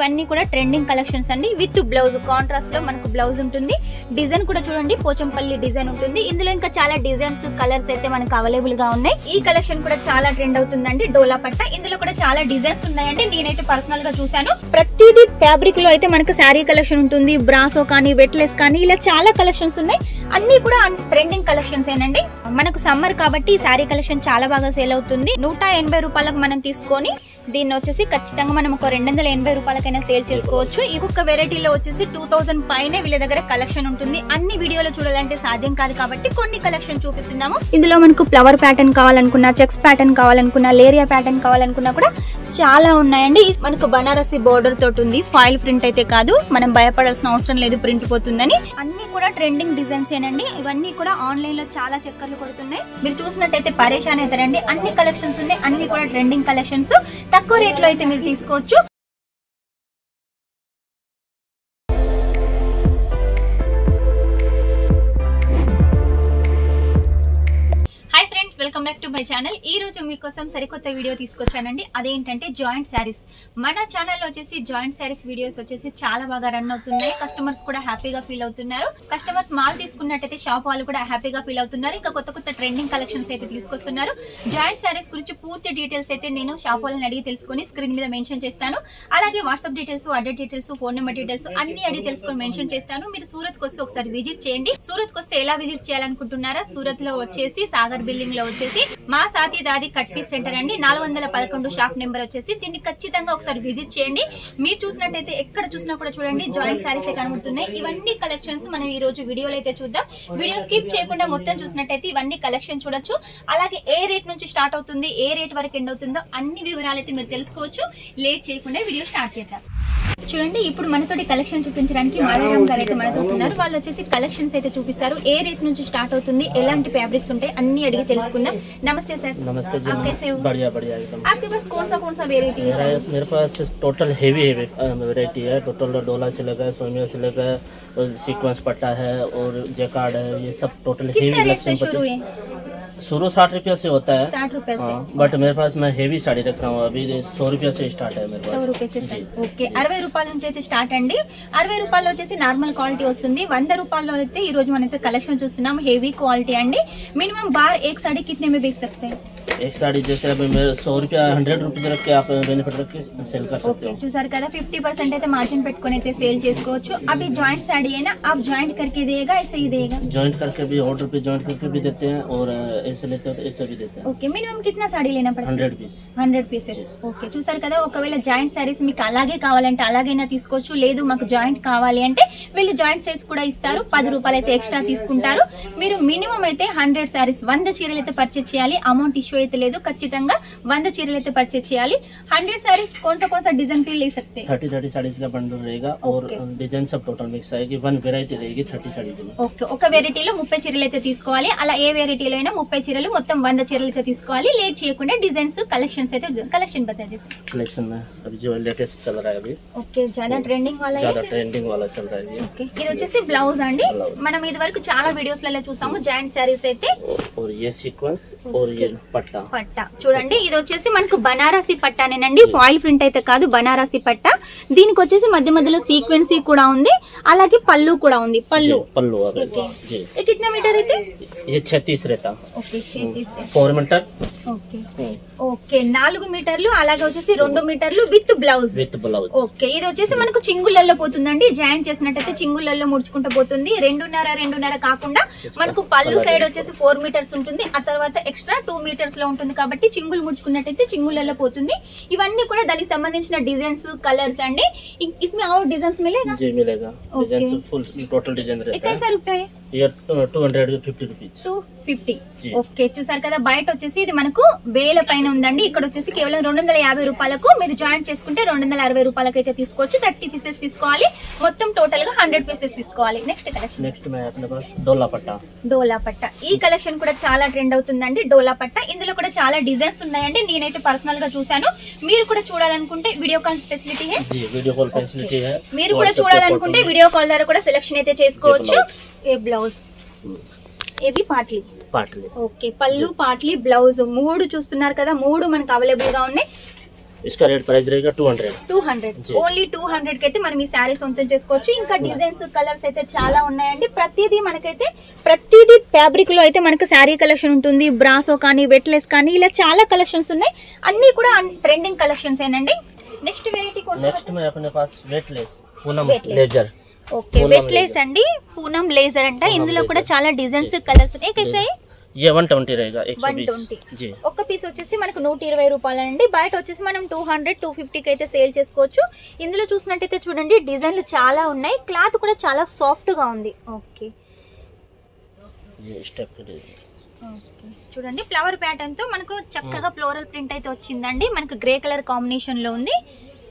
ఇవన్నీ కూడా trending collections అండి విత్ బ్లౌజ్ కాంట్రాస్ట్ లో మనకు బ్లౌజ్ ఉంటుంది డిజైన్ కూడా చూడండి పోచంపల్లి డిజైన్ ఉంటుంది ఇందులో ఇంకా చాలా డిజైన్స్ కలర్స్ అయితే మనకు అవైలబుల్ గా ఉన్నాయి ఈ కలెక్షన్ కూడా చాలా ట్రెండ్ అవుతుందండి డోలా పట్ట ఇందులో కూడా చాలా డిజైన్స్ ఉన్నాయండి నేనైతే పర్సనల్ గా చూసాను ప్రతిదీ ఫ్యాబ్రిక్ లో అయితే మనకు శారీ కలెక్షన్ ఉంటుంది బ్రాసో కానీ వెట్లెస్ కానీ ఇలా చాలా కలెక్షన్స్ ఉన్నాయి అన్ని కూడా ట్రెండింగ్ కలెక్షన్స్ ఏనండి మనకు సమ్మర్ కాబట్టి ఈ శారీ కలెక్షన్ చాలా బాగా సేల్ అవుతుంది నూట ఎనభై రూపాయలకు మనం తీసుకొని దీన్ని వచ్చేసి ఖచ్చితంగా మనం ఒక రెండు వందల ఎనభై రూపాయలకైనా సేల్ చేసుకోవచ్చు ఇంకొక వెరైటీలో వచ్చేసి టూ థౌసండ్ పైనే వీళ్ళ దగ్గర కలెక్షన్ ఉంటుంది అన్ని వీడియోలో చూడాలంటే సాధ్యం కాదు కాబట్టి కొన్ని కలెక్షన్ చూపిస్తున్నాము ఇందులో మనకు ఫ్లవర్ ప్యాటర్న్ కావాలనుకున్నా చెక్స్ ప్యాటర్న్ కావాలనుకున్నా లేరియా ప్యాటర్న్ కావాలనుకున్నా కూడా చాలా ఉన్నాయండి ఈ మనకు బనారసి బోర్డర్ తోటి ఉంది ఫైల్ ప్రింట్ అయితే కాదు మనం భయపడాల్సిన అవసరం లేదు ప్రింట్ పోతుందని అన్ని కూడా ట్రెండింగ్ డిజైన్స్ ఏనండి ఇవన్నీ కూడా ఆన్లైన్ లో చాలా చక్కర్లు కొడుతున్నాయి మీరు చూసినట్టయితే పరేషాన్ అవుతారండి అన్ని కలెక్షన్స్ ఉన్నాయి అన్ని కూడా ట్రెండింగ్ కలెక్షన్స్ తక్కువ రేట్ లో అయితే మీరు తీసుకోవచ్చు hi friends welcome back to my channel ఈ రోజు మీకోసం సరికొత్త వీడియో తీసుకొచ్చానండి అదేంటంటే జాయింట్ శారీస్ మన ఛానల్లో వచ్చేసి జాయింట్ శారీస్ వీడియోస్ వచ్చేసి చాలా బాగా రన్ అవుతున్నాయి కస్టమర్స్ కూడా హ్యాపీగా ఫీల్ అవుతున్నారు కస్టమర్స్ మాల్ తీసుకున్నట్టయితే షాప్ వాళ్ళు కూడా హ్యాపీగా ఫీల్ అవుతున్నారు ఇంకా కొత్త కొత్త ట్రెండింగ్ కలెక్షన్స్ అయితే తీసుకొస్తున్నారు జాయింట్ శారీస్ గురించి పూర్తి డీటెయిల్స్ అయితే నేను షాప్ వాళ్ళని అడిగి తెలుసుకొని స్క్రీన్ మీద మెన్షన్ చేస్తాను అలాగే WhatsApp details address details phone number details అన్ని అడిగి తెలుసుకొని మెన్షన్ చేస్తాను మీరు సూరత్ కి వస్తే ఒకసారి విజిట్ చేయండి సూరత్ కి వస్తే ఎలా విజిట్ చేయాలనుకుంటున్నారా సూరత్ లో వచ్చేసి సాగర్ బిల్డింగ్ లో వచ్చేసి మా సాతి దాది కట్ పీస్ సెంటర్ అండి నాలుగు వందల పదకొండు షాప్ నెంబర్ వచ్చేసి దీన్ని ఖచ్చితంగా ఒకసారి విజిట్ చేయండి మీరు చూసినట్టయితే ఎక్కడ చూసినా కూడా చూడండి జాయింట్ సారీస్ కనబడుతున్నాయి ఇవన్నీ కలెక్షన్స్ మనం ఈ రోజు వీడియోలో అయితే చూద్దాం వీడియో స్కిప్ చేయకుండా మొత్తం చూసినట్టయితే ఇవన్నీ కలెక్షన్ చూడొచ్చు అలాగే ఏ రేట్ నుంచి స్టార్ట్ అవుతుంది ఏ రేట్ వరకు ఎండ్ అవుతుందో అన్ని వివరాలు అయితే మీరు తెలుసుకోవచ్చు లేట్ చేయకుండా వీడియో స్టార్ట్ చేద్దాం చూడండి ఇప్పుడు మనతోటి కలెక్షన్ చూపించడానికి మాళారాం గారు అయితే మనతో ఉన్నారు వాళ్ళు వచ్చేసి కలెక్షన్స్ అయితే చూపిస్తారు ఏ రేట్ నుంచి స్టార్ట్ అవుతుంది ఎలాంటి ఫ్యాబ్రిక్స్ ఉంటాయి అన్ని అడిగి తెలుసుకుందాం నమస్తే సార్ नमस्ते जी आप कैसे हो बढ़िया बढ़िया एकदम आपके पास कौन सा कौन सा वेराइटी मेरा है मेरे पास टोटल हेवी हेवी वैरायटी है टोटल डोला से लगा है सोमिया से लगा है और सीक्वेंस पट्टा है और जेकार्ड है ये सब टोटल कितने हेवी रेट से शुरू है शुरू साठ रुपया से होता है साठ रुपए से हाँ बट मेरे पास मैं हेवी साड़ी रख रहा हूँ अभी सौ रुपया से स्टार्ट है मेरे సో पास రూపీస్ ఓకే అరవై రూపాయల నుంచి అయితే స్టార్ట్ అండి అరవై రూపాయలు వచ్చేసి నార్మల్ క్వాలిటీ వస్తుంది వంద రూపాయల్లో అయితే ఈ రోజు మనం అయితే కలెక్షన్ చూస్తున్నాం హెవీ క్వాలిటీ అండి మినిమం బార్ एक साड़ी कितने में बेच सकते हैं एक साड़ी जैसे अभी मेरे सौ रुपया हंड्रेड रुपीज रख के आप बेनिफिट रख के सेल कर सकते ఓకే हो చూసారు కదా ఫిఫ్టీ పర్సెంట్ అయితే మార్జిన్ పెట్టుకొని అయితే సేల్ చేసుకోవచ్చు అవి జాయింట్ साड़ी है ना आप ज्वाइंट करके देगा ऐसे ही देगा ज्वाइंट करके भी ऑर्डर पे ज्वाइंट करके भी देते हैं और ऐसे लेते हो तो ऐसे भी देते हैं ఓకే మినిమం कितना साड़ी लेना पड़ता है hundred piece hundred pieces okay చూసారు కదా ఒకవేళ జాయింట్ సారీస్ మీకు అలాగే కావాలంటే అలాగైనా తీసుకోవచ్చు లేదు మాకు జాయింట్ కావాలి అంటే వీళ్ళు జాయింట్ సైజ్ కూడా ఇస్తారు పది రూపాయలు అయితే ఎక్స్ట్రా తీసుకుంటారు మీరు మినిమం అయితే హండ్రెడ్ సారీస్ వంద చీరలు అయితే పర్చేస్ చేయాలి అమౌంట్ ఇష్యూ అయితే లేదు ఖచ్చితంగా వంద చీరలు అయితే పర్చేస్ చేయాలి హండ్రెడ్ సారీస్ कौन सा कौन सा डिजाइन पे ले सकते हैं थर्टी थर्टी साड़ीज का बंडल रहेगा और Okay. डिजाइन सब टोटल मिक्स आएगी वन वेरायटी रहेगी थर्टी साड़ीज में ఓకే ఒక వెరైటీలో ముప్పై చీరలు అయితే తీసుకోవాలి అలా ఏ వెరైటీలో అయినా ముప్పై చీరలు మొత్తం వంద చీరలు అయితే తీసుకోవాలి లేట్ చేయకుండా డిజైన్స్ కలెక్షన్స్ అయితే కలెక్షన్ బతా చేసి कलेक्शन में अभी जो लेटेस्ट चल रहा है अभी ఓకే చాలా ట్రెండింగ్ వాళ్ళ ज्यादा ट्रेंडिंग वाला चल रहा है ये ఓకే ఇది వచ్చేసి బ్లౌజ్ అండి Blouse. మనం ఇది వరకు చాలా వీడియోస్ లలో చూసాము జాయింట్ శారీస్ అయితే और- और ये सीक्वेंस और ये पट्टा పట్ట చూడండి ఇది వచ్చేసి మనకు బనారసి పట్టానేనండి ఫాయిల్ ప్రింట్ అయితే కాదు బనారసి పట్ట దీనికి వచ్చేసి మధ్య మధ్యలో సీక్వెన్సీ కూడా ఉంది అలాగే పళ్ళు కూడా ఉంది పళ్ళు जी, पल्लू आ ఓకే गया जी ये कितना मीटर అయితే ये छत्तीस रहता ఓకే చేతిస్ फोर मीटर ఓకే ఓకే నాలుగు మీటర్లు అలాగే వచ్చేసి రెండు మీటర్లు with blouse with blouse okay ఇది వచ్చేసి మనకు చింగుళ్ళల్లో పోతుందండి జాయింట్ చేసినట్టయితే చింగుళ్ళల్లో ముడుచుకుంటూ పోతుంది రెండున్నర రెండున్నర కాకుండా మనకు పళ్ళు సైడ్ వచ్చేసి ఫోర్ మీటర్స్ ఉంటుంది ఆ తర్వాత ఎక్స్ట్రా టూ మీటర్స్ లో ఉంటుంది కాబట్టి చింగులు ముడుచుకున్నట్టయితే చింగుళ్ళల్లో పోతుంది ఇవన్నీ కూడా దానికి సంబంధించిన డిజైన్స్ కలర్స్ అండి ఇ- इसमें और डिजाइन मिलेगा जी मिलेगा Okay. Design full total design ये रहता कैसा है रुपया है ये two hundred fifty rupees two fifty జీ. ఓకే చూసారు కదా బయట వచ్చేసి ఇది మనకు వేల పైన ఉందండి ఇక్కడ వచ్చేసి కేవలం రెండు వందల యాభై రూపాయలకు మీరు జాయింట్ చేసుకుంటే రెండు వందల అరవై రూపాయలకు అయితే తీసుకోవచ్చు థర్టీ పీసెస్ తీసుకోవాలి మొత్తం టోటల్ గా హండ్రెడ్ పీసెస్ తీసుకోవాలి నెక్స్ట్ కలెక్షన్ नेक्स्ट में है अपने पास डोला पट्टा డోలా పట్ట ఈ కలెక్షన్ కూడా చాలా ట్రెండ్ అవుతుందండి డోలా పట్ట ఇందులో కూడా చాలా డిజైన్స్ ఉన్నాయండి నేనైతే పర్సనల్ గా చూసాను మీరు కూడా చూడాలనుకుంటే వీడియో కాల్ ఫెసిలిటీ హే जी वीडियो कॉल फैसिलिटी है మీరు కూడా WhatsApp पे చూడాలనుకుంటే photo వీడియో కాల్ ద్వారా కూడా సెలెక్షన్ అయితే చేసుకోవచ్చు ఏ బ్లౌజ్ ఏవి పాటలు पाट ले ఓకే పళ్ళు పాట్లీ బ్లౌజ్ మూడు చూస్తున్నారు కదా మూడు మనకు అవైలబుల్ గా ఉన్నాయి इसका रेट प्राइस रहेगा टू हंड्रेड టూ హండ్రెడ్ జీ. ఓన్లీ టూ హండ్రెడ్ కి అయితే మనం ఈ శారీ సొంతం చేసుకోవచ్చు ఇంకా డిజైన్స్ కలర్స్ అయితే చాలా ఉన్నాయండి ప్రతిదీ మనకైతే ప్రతిదీ ఫ్యాబ్రిక్ లో అయితే మనకు శారీ కలెక్షన్ ఉంటుంది బ్రాసో కానీ వెట్లెస్ కానీ ఇలా చాలా కలెక్షన్స్ ఉన్నాయి అన్ని కూడా ట్రెండింగ్ కలెక్షన్స్ ఏనండి నెక్స్ట్ వెరైటీ नेक्स्ट में अपने पास weightless Poonam Weightless. Laser okay Poonam weightless అండి పూనం లేజర్ అంట పూనం ఇందులో కూడా laser. చాలా డిజైన్స్ కలర్స్ ఉన్నాయి కైసాయి ये वन ट्वेंटी रहेगा एक सौ వన్ बीस ట్వంటీ जी ఒక్క పీస్ వచ్చేసి మనకు నూట ఇరవై రూపాయలండి బయట వచ్చేసి మనం టూ హండ్రెడ్ టూ ఫిఫ్టీకి అయితే సేల్ చేసుకోవచ్చు ఇందులో చూసినట్టయితే చూడండి డిజైన్లు చాలా ఉన్నాయి క్లాత్ కూడా చాలా సాఫ్ట్గా ఉంది ఓకే ये स्टेप के डिजाइन ఓకే. చూడండి ఫ్లవర్ ప్యాటర్న్ తో మనకు చక్కగా ఫ్లోరల్ ప్రింట్ అయితే వచ్చిందండి మనకు గ్రే కలర్ కాంబినేషన్ లో ఉంది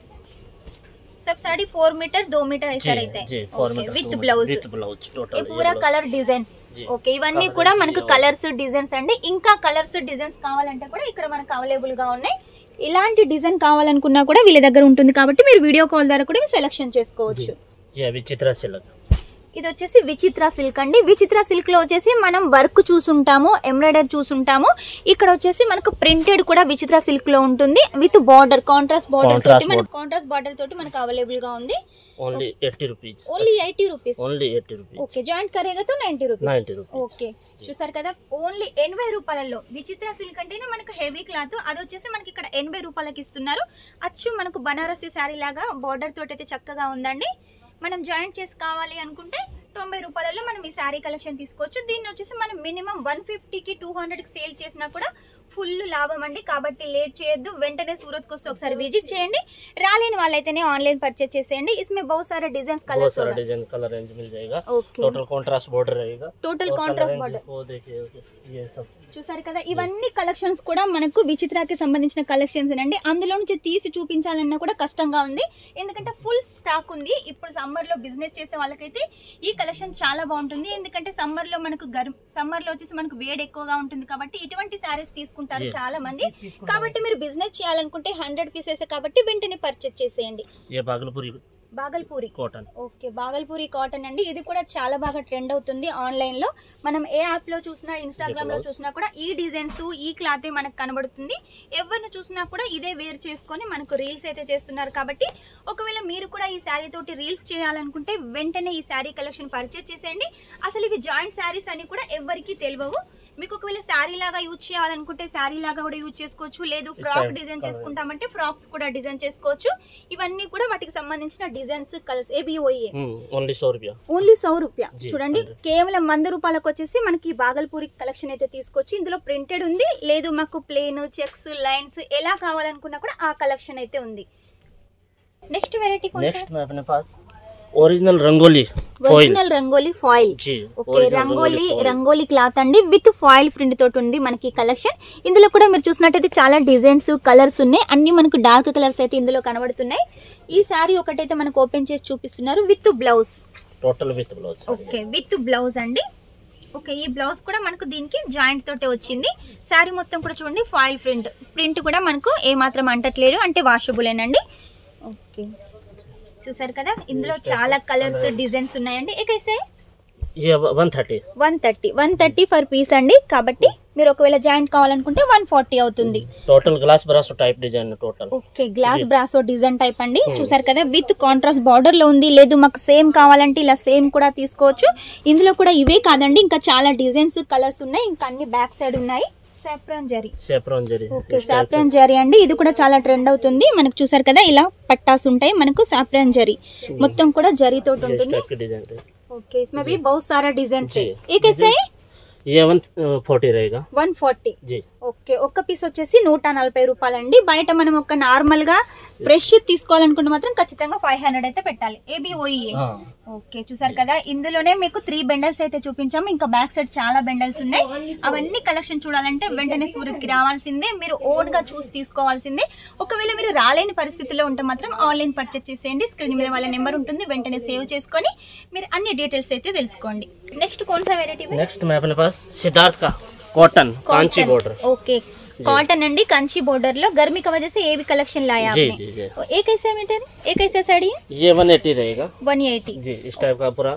सब साड़ी फोर मीटर दो मीटर ऐसा रहता जी है four okay, meter with blouse with blouse ये टोटल పూరా కలర్ డిజైన్స్ జీ. ఓకే ఇవన్నీ Colour కూడా ఇది మనకు और- కలర్స్ డిజైన్స్ అండి ఇంకా కలర్స్ డిజైన్స్ కావాలంటే కూడా ఇక్కడ మనకు అవైలబుల్ గా ఉన్నాయి ఇలాంటి డిజైన్ కావాలనుకున్నా కూడా వీళ్ళ దగ్గర ఉంటుంది కాబట్టి మీరు వీడియో కాల్ ద్వారా కూడా సెలెక్షన్ చేసుకోవచ్చు ये अभी चित्रा सिल्क ఇది వచ్చేసి విచిత్ర సిల్క్ అండి విచిత్ర సిల్క్ లో వచ్చేసి మనం వర్క్ చూసుంటాము ఎంబ్రాయిడరీ చూసుంటాము ఇక్కడ వచ్చేసి మనకు ప్రింటెడ్ కూడా విచిత్ర సిల్క్ లో ఉంటుంది with border contrast border Contrast తోటి మనకు కాంట్రాస్ట్ బార్డర్ తోటి మనకు అవైలబుల్ గా ఉంది only eighty rupees only eighty rupees only eighty rupees okay joint కరేగా తో ninety rupees ninety rupees okay చూసారు కదా ఓన్లీ ఎనభై రూపాయలలో విచిత్ర సిల్క్ అంటేనే మనకు హెవీ క్లాత్ అది వచ్చేసి మనకి ఇక్కడ ఎనభై రూపాయలకి ఇస్తున్నారు అచ్చు మనకు బనారసి శారీ లాగా బార్డర్ తోటి అయితే చక్కగా ఉందండి మనం జాయింట్ చేసి కావాలి అనుకుంటే తొంభై రూపాయలలో మనం ఈ శారీ కలెక్షన్ తీసుకోవచ్చు దీన్ని వచ్చేసి మనం మినిమం వన్ ఫిఫ్టీకి టూ హండ్రెడ్కి సేల్ చేసినా కూడా ఫుల్ లాభం అండి కాబట్టి లేట్ చేయొద్దు వెంటనే సూరత్కి వస్తే ఒకసారి విజిట్ చేయండి రాలేని వాళ్ళైతేనే ఆన్లైన్ పర్చేస్ చేసేయండి इसमें बहुत सारे डिजाइन बहुत कलर्स सारा डिजाइन कलर रेंज मिल जाएगा ओके टोटल कॉन्ट्रास्ट बॉर्डर रहेगा Total और contrast colour range border. वो देखिए ये सब చూసారు కదా ఇవన్నీ కలెక్షన్స్ కూడా మనకు విచిత్రాకి సంబంధించిన కలెక్షన్స్ అండి అందులో నుంచి తీసి చూపించాలన్నా కూడా కష్టంగా ఉంది ఎందుకంటే ఫుల్ స్టాక్ ఉంది ఇప్పుడు సమ్మర్ లో బిజినెస్ చేసే వాళ్ళకైతే ఈ కలెక్షన్ చాలా బాగుంటుంది ఎందుకంటే సమ్మర్ లో మనకు గర్మ్ సమ్మర్ లో వచ్చేసి మనకు వేడి ఎక్కువగా ఉంటుంది కాబట్టి ఇటువంటి శారీస్ తీసుకుంటారు Yeah. చాలా మంది కాబట్టి మీరు బిజినెస్ చేయాలనుకుంటే హండ్రెడ్ పీసెస్ కాబట్టి వెంటనే పర్చేస్ చేసేయండి ये Bhagalpuri Bhagalpuri cotton okay Bhagalpuri cotton అండి ఇది కూడా చాలా బాగా ట్రెండ్ అవుతుంది ఆన్లైన్ లో మనం ఏ యాప్ లో చూసినా ఇన్స్టాగ్రామ్ లో చూసినా కూడా ఈ డిజైన్స్ ఈ క్లాత్ మనకు కనబడుతుంది ఎవరిని చూసినా కూడా ఇదే వేర్ చేసుకొని మనకు రీల్స్ అయితే చేస్తున్నారు కాబట్టి ఒకవేళ మీరు కూడా ఈ శారీ తోటి రీల్స్ చేయాలనుకుంటే వెంటనే ఈ శారీ కలెక్షన్ పర్చేస్ చేసేయండి అసలు ఇవి జాయింట్ శారీస్ అని కూడా ఎవరికి తెలియవు మీకు ఒకవేళ శారీ లాగా యూజ్ చేయాలనుకుంటే శారీ లాగా కూడా యూజ్ చేసుకోవచ్చు లేదు ఫ్రాక్ type డిజైన్ colour. చేసుకుంటామంటే ఫ్రాక్స్ కూడా డిజైన్ చేసుకోవచ్చు ఇవన్నీ కూడా వాటికి సంబంధించిన డిజైన్స్ కలర్స్ ఏబిఓఏ ओनली सौ रुपया ఓన్లీ సౌ రూపాయ జీ, చూడండి hundred. కేవలం వంద రూపాయలకు వచ్చేసి మనకి బాగల్పూరి కలెక్షన్ అయితే తీసుకొచ్చి ఇందులో ప్రింటెడ్ ఉంది లేదు మాకు ప్లేన్ చెక్స్ లైన్స్ ఎలా కావాలనుకున్నా కూడా ఆ కలెక్షన్ అయితే ఉంది నెక్స్ట్ వెరైటీ नेक्स्ट में अपने पास original Rangoli foil original Rangoli foil जी okay original Rangoli foil. Rangoli cloth అండి విత్ ఫాయిల్ ప్రింట్ తోటి ఉంది మనకి కలెక్షన్ ఇందులో కూడా మీరు చూసినట్టయితే చాలా డిజైన్స్ కలర్స్ ఉన్నాయి అన్ని మనకు డార్క్ కలర్స్ అయితే ఇందులో కనబడుతున్నాయి ఈ శారీ ఒకటైతే మనకు ఓపెన్ చేసి చూపిస్తున్నారు with blouse total with blouse okay with blouse అండి ఓకే ఈ బ్లౌజ్ కూడా మనకు దీనికి జాయింట్ తోటే వచ్చింది శారీ మొత్తం కూడా చూడండి ఫాయిల్ ప్రింట్ ప్రింట్ కూడా మనకు ఏమాత్రం అంటట్లేదు అంటే వాషబులేనండి ఓకే చూసారు కదా ఇందులో చాలా కలర్స్ డిజైన్స్ ఉన్నాయండి ఏకైతే ये one thirty one thirty one thirty for piece అండి కాబట్టి మీరు ఒకవేళ జాయింట్ కావాలనుకుంటే వన్ ఫార్టీ అవుతుంది total glass brasso type design total okay glass brasso design type అండి చూసారు కదా విత్ కాంట్రాస్ట్ బార్డర్ లో ఉంది లేదు మాకు సేమ్ కావాలంటే ఇలా సేమ్ కూడా తీసుకోవచ్చు ఇందులో కూడా ఇవే కాదండి ఇంకా చాలా డిజైన్స్ కలర్స్ ఉన్నాయి ఇంకా అన్ని బ్యాక్ సైడ్ ఉన్నాయి saffron zari saffron zari okay saffron zari అండి ఇది కూడా చాలా ట్రెండ్ అవుతుంది మనకు చూసారు కదా ఇలా పట్టాస్ ఉంటాయి మనకు సాఫ్రాన్ జరీ మొత్తం కూడా జరీ తోటి इस ఉంటుంది टाइप के डिजाइन रहेगा ఓకే इसमें भी बहुत सारा डिजाइन है जी। ये कैसे है ये वन फोर्टी रहेगा వన్ ఫార్టీ जी ఓకే ఒక్క పీస్ వచ్చేసి నూట నలభై రూపాయలండి బయట మనం ఒక నార్మల్ గా ఫ్రెష్ తీసుకోవాలనుకుంటే మాత్రం ఖచ్చితంగా ఫైవ్ హండ్రెడ్ అయితే పెట్టాలి ఏబిఓఈఏ हाँ ఓకే చూసారు కదా ఇందులోనే మీకు త్రీ బెండల్స్ అయితే చూపించాము ఇంకా బ్యాక్ సైడ్ చాలా బెండల్స్ ఉన్నాయి అవన్నీ కలెక్షన్ చూడాలంటే వెంటనే సూరత్ కి రావాల్సిందే మీరు ఓన్ గా చూసి తీసుకోవాల్సిందే ఒకవేళ మీరు రాలేని పరిస్థితిలో ఉంటే మాత్రం ఆన్లైన్ పర్చేస్ చేసేయండి స్క్రీన్ మీద వాళ్ళ నెంబర్ ఉంటుంది వెంటనే సేవ్ చేసుకొని మీరు అన్ని డీటెయిల్స్ అయితే తెలుసుకోండి నెక్స్ట్ కోన్సా వెరైటీ नेक्स्ट में अपने पास सिद्धार्थ का cotton Kanchi border okay cotton अंडी कंची बॉर्डर लो गर्मी का वजह से ये भी कलेक्शन लाया जी, आपने जी, जी। और एक ऐसा मीटर एक ऐसा साड़ी है ये वन एटी रहेगा वन एटी जी इस टाइप का पूरा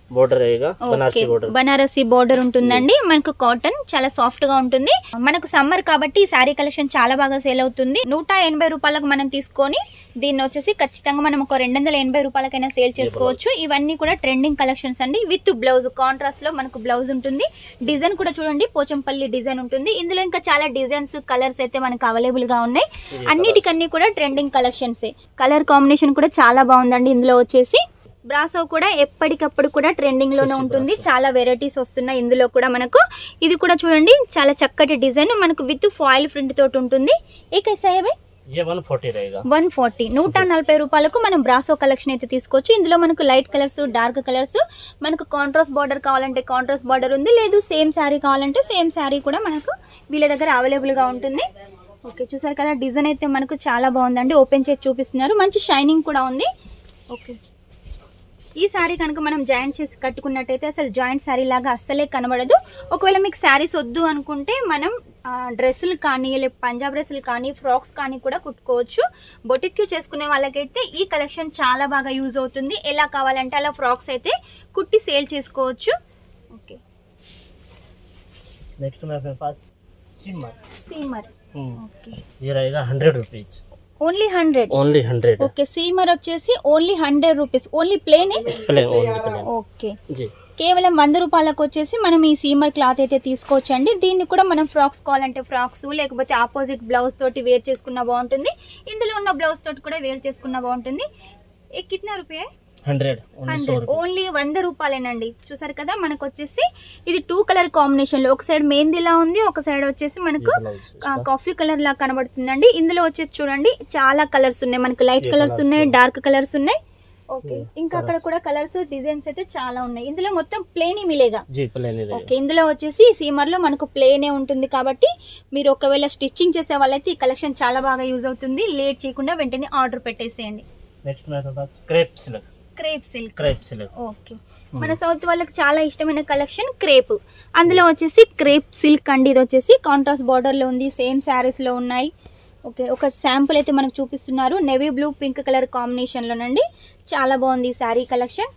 बॉर्डर रहेगा Banarasi okay. Border Banarasi border ఉంటుందండి మనకు కాటన్ చాలా సాఫ్ట్ గా ఉంటుంది మనకు సమ్మర్ కాబట్టి ఈ శారీ కలెక్షన్ చాలా బాగా సేల్ అవుతుంది నూట ఎనభై రూపాయలకు మనం తీసుకొని దీన్ని వచ్చేసి ఖచ్చితంగా మనం ఒక రెండు వందల ఎనభై రూపాయలకైనా సేల్ చేసుకోవచ్చు ఇవన్నీ కూడా ట్రెండింగ్ కలెక్షన్స్ అండి విత్ బ్లౌజ్ కాంట్రాస్ట్ లో మనకు బ్లౌజ్ ఉంటుంది డిజైన్ కూడా చూడండి పోచంపల్లి డిజైన్ ఉంటుంది ఇందులో ఇంకా చాలా డిజైన్స్ కలర్స్ అయితే మనకు అవైలబుల్ గా ఉన్నాయి అన్నిటికన్నీ కూడా ట్రెండింగ్ కలెక్షన్స్ కలర్ కాంబినేషన్ కూడా చాలా బాగుందండి ఇందులో వచ్చేసి బ్రాసో కూడా ఎప్పటికప్పుడు కూడా ట్రెండింగ్ లోనే ఉంటుంది చాలా వెరైటీస్ వస్తున్నాయి ఇందులో కూడా మనకు ఇది కూడా చూడండి చాలా చక్కటి డిజైన్ మనకు విత్ ఫాయిల్ ప్రింట్ తోటి ఉంటుంది ఏ కైసా है भाई ये वन फोर्टी रहेगा వన్ ఫార్టీ నూట నలభై రూపాయలకు మనం బ్రాసో కలెక్షన్ అయితే తీసుకోవచ్చు ఇందులో మనకు లైట్ కలర్స్ డార్క్ కలర్స్ మనకు కాంట్రాస్ట్ బార్డర్ కావాలంటే కాంట్రాస్ట్ బార్డర్ ఉంది లేదు సేమ్ శారీ కావాలంటే సేమ్ శారీ కూడా మనకు వీళ్ళ దగ్గర అవైలబుల్గా ఉంటుంది ఓకే చూసారు కదా డిజైన్ అయితే మనకు చాలా బాగుందండి ఓపెన్ చేసి చూపిస్తున్నారు మంచి షైనింగ్ కూడా ఉంది ఓకే ఈ శారీ కనుక మనం జాయింట్ చేసి కట్టుకున్నట్టయితే అసలు జాయింట్ శారీ లాగా అస్సలే కనబడదు ఒకవేళ మీకు శారీస్ వద్దు అనుకుంటే మనం ఆ, డ్రెస్సులు కానీ లేకపోతే పంజాబ్ డ్రెస్సులు కానీ ఫ్రాక్స్ కానీ కూడా కుట్టుకోవచ్చు బొటిక్యూ చేసుకునే వాళ్ళకైతే ఈ కలెక్షన్ చాలా బాగా యూజ్ అవుతుంది ఎలా కావాలంటే అలా ఫ్రాక్స్ అయితే కుట్టి సేల్ చేసుకోవచ్చు ఓకే नेक्स्ट में अपने पास सिमर సీమర్ हम्म, ఓకే ये रहेगा hundred rupees only hundred only hundred okay సీమర్ వచ్చేసి ఓన్లీ హండ్రెడ్ రూపీస్ ఓన్లీ ప్లేనే प्लेन ओनली प्लेन ఓకే जी కేవలం వంద రూపాయలకు వచ్చేసి మనం ఈ సీమర్ క్లాత్ అయితే తీసుకోవచ్చండి దీన్ని కూడా మనం ఫ్రాక్స్ కావాలంటే ఫ్రాక్స్ లేకపోతే ఆపోజిట్ బ్లౌజ్ తోటి వేర్ చేసుకున్న బాగుంటుంది ఇందులో ఉన్న బ్లౌజ్ తోటి కూడా వేర్ చేసుకున్న బాగుంటుంది ఏ కిतना రూపాయ हंड्रेड ओनली सौ హండ్రెడ్ रुपये ఓన్లీ వంద రూపాయలేనండి చూసారు కదా మనకు వచ్చేసి ఇది టూ కలర్ కాంబినేషన్ లో ఒక సైడ్ మెహందీలా ఉంది ఒక సైడ్ వచ్చేసి మనకు ये ब्लाउज ఆ, కాఫీ కలర్ లా కనబడుతుందండి ఇందులో వచ్చేసి చూడండి చాలా కలర్స్ ఉన్నాయి మనకు లైట్ ఏ కలర్స్ colours ఉన్నాయి ఉన్నాయి? డార్క్ కలర్స్ ఉన్నాయి ఓకే ఏ, ఇంకా చాలా. అక్కడ కూడా కలర్స్ డిజైన్స్ అయితే చాలా ఉన్నాయి ఇందులో మొత్తం ప్లేన్ మిలేగా जी प्लेन ही ఓకే रहेगा ఇందులో వచ్చేసి సీమర్ లో మనకు ప్లేనే ఉంటుంది కాబట్టి మీరు ఒకవేళ స్టిచ్చింగ్ చేసే వాళ్ళైతే ఈ కలెక్షన్ చాలా బాగా యూజ్ అవుతుంది లేట్ చేయకుండా వెంటనే ఆర్డర్ పెట్టేసేయండి नेक्स्ट में अपने पास crepe silk crepe silk crepe silk okay మన సౌత్ వాళ్ళకి చాలా ఇష్టమైన కలెక్షన్ క్రేప్ అందులో వచ్చేసి క్రేప్ సిల్క్ అండి ఇది వచ్చేసి కాంట్రాస్ట్ బార్డర్లో ఉంది సేమ్ శారీస్లో ఉన్నాయి ఓకే ఒక శాంపుల్ అయితే మనకు చూపిస్తున్నారు నెవీ బ్లూ పింక్ కలర్ కాంబినేషన్లోనండి చాలా బాగుంది ఈ శారీ కలెక్షన్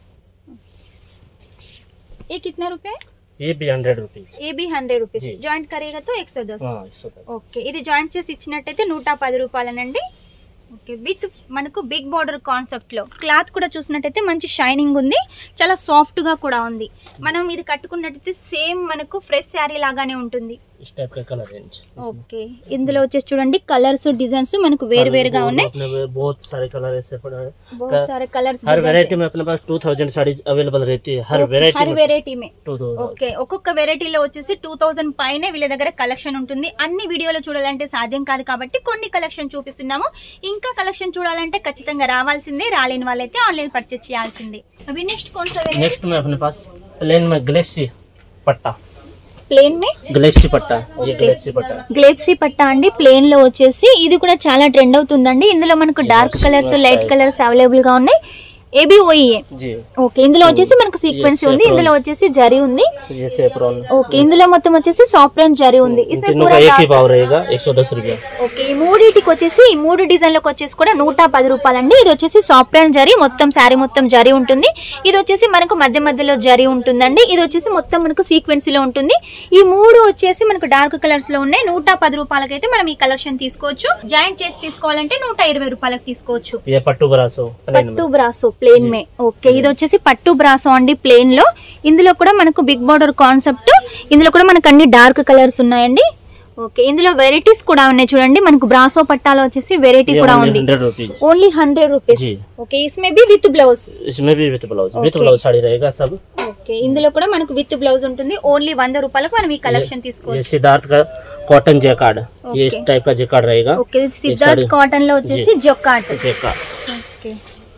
ఏ కిतना रुपए ये भी हंड्रेड रुपीज ఏ బి హండ్రెడ్ రూపీస్ జీ. జాయింట్ కరేగా తో ఎక్స్ దస్ हाँ एक सौ दस ఓకే ఇది జాయింట్ చేసి ఇచ్చినట్టయితే నూట పది రూపాయలనండి ఓకే విత్ మనకు బిగ్ బార్డర్ కాన్సెప్ట్ లో క్లాత్ కూడా చూసినట్టయితే మంచి షైనింగ్ ఉంది చాలా సాఫ్ట్ గా కూడా ఉంది మనం ఇది కట్టుకున్నట్టయితే సేమ్ మనకు ఫ్రెష్ శారీ లాగానే ఉంటుంది इस टाइप का कलर रेंज ఓకే ఇందులో వచ్చేసి చూడండి కలర్స్ డిజైన్స్ మనకు వేరు వేరుగా ఉన్నాయి अपने में बहुत सारे कलर ऐसे पड़े हैं बहुत सारे कलर्स हर वैरायटी में अपने पास टू थाउजेंड साड़ीज अवेलेबल रहती है हर वैरायटी హర్ में వెరైటీ మే टू थाउजेंड ఓకే ఒక్కొక్క వెరైటీలో వచ్చేసి టూ థౌజండ్ పైన వీళ్ళ దగ్గర కలెక్షన్ ఉంటుంది అన్ని వీడియోలో చూడాలంటే సాధ్యం కాదు కాబట్టి కొన్ని కలెక్షన్ చూపిస్తున్నాము ఇంకా కలెక్షన్ చూడాలంటే ఖచ్చితంగా రావాల్సిందే రాలేని వాళ్ళైతే ఆన్లైన్ పర్చేస్ చేయాల్సిందే అవి నెక్స్ట్ కొనసా नेक्स्ट में अपने पास प्लेन में गलेक्सी पट्टा ప్లేన్ మే गलेक्सी पट्टा ये गलेक्सी पट्टा గ్లేప్సీ పట్టా అండి ప్లేన్ లో వచ్చేసి ఇది కూడా చాలా ట్రెండ్ అవుతుందండి ఇందులో మనకు dark colours light colours available గా ఉన్నాయి ఏబి ఓఈఏ जी ఓకే ఇందులో వచ్చేసి మనకు సీక్వెన్స్ ఉంది ఇందులో వచ్చేసి జరీ ఉంది ये सेफ्रॉन ఓకే ఇందులో మొత్తం వచ్చేసి సాఫ్ట్ అండ్ జరీ ఉంది इन इसमें तीनों पूरा का एक dark- ही भाव रहेगा एक सौ दस रुपया ఓకే ఈ మూడింటికి వచ్చేసి ఈ మూడు డిజైన్లకు వచ్చేసి కూడా నూట పది రూపాయలండి ఇది వచ్చేసి సాఫ్ట్ అండ్ జరీ మొత్తం శారీ మొత్తం జరీ ఉంటుంది ఇది వచ్చేసి మనకు మధ్య మధ్యలో జరీ ఉంటుందండి ఇది వచ్చేసి మొత్తం మనకు సీక్వెన్స్ లో ఉంటుంది ఈ మూడు వచ్చేసి మనకు డార్క్ కలర్స్ లో ఉన్నాయి నూట పది రూపాయలకైతే మనం ఈ కలెక్షన్ తీసుకోవచ్చు జాయింట్ చేసి తీసుకోవాలంటే నూట ఇరవై రూపాయలకు తీసుకోవచ్చు ये पट्टू ब्रासो प्लेन పట్టు में బ్రాసో ప్లేన్ మే ఓకే ఇది వచ్చేసి పట్టు బ్రాసో అండి ప్లేన్ లో ఇందులో కూడా మనకు బిగ్ బార్డర్ కాన్సెప్ట్ ఇందులో కూడా మనకు అన్ని డార్క్ కలర్స్ ఉన్నాయండి ఓకే ఇందులో వెరైటీస్ కూడా ఉన్నాయి చూడండి మనకు బ్రాసో పట్టాలో వచ్చేసి వెరైటీ ये కూడా only ఉంది hundred rupees only hundred rupees जी। ఓకే इसमें भी విత్ బ్లౌజ్ इसमें भी with blouse with Okay. Blouse sari रहेगा सब ఓకే ఇందులో కూడా మనకు విత్ బ్లౌజ్ ఉంటుంది ఓన్లీ వంద రూపాయలకు మనం ఈ కలెక్షన్ ये తీసుకోవచ్చు सिद्धार्थ का कॉटन जैकार्ड ये इस Okay. टाइप का जैकार्ड रहेगा ఓకే एक సిద్ధార్థ్ साड़ी- కాటన్ లో వచ్చేసి జొక్కాట్ जैकार्ड ఓకే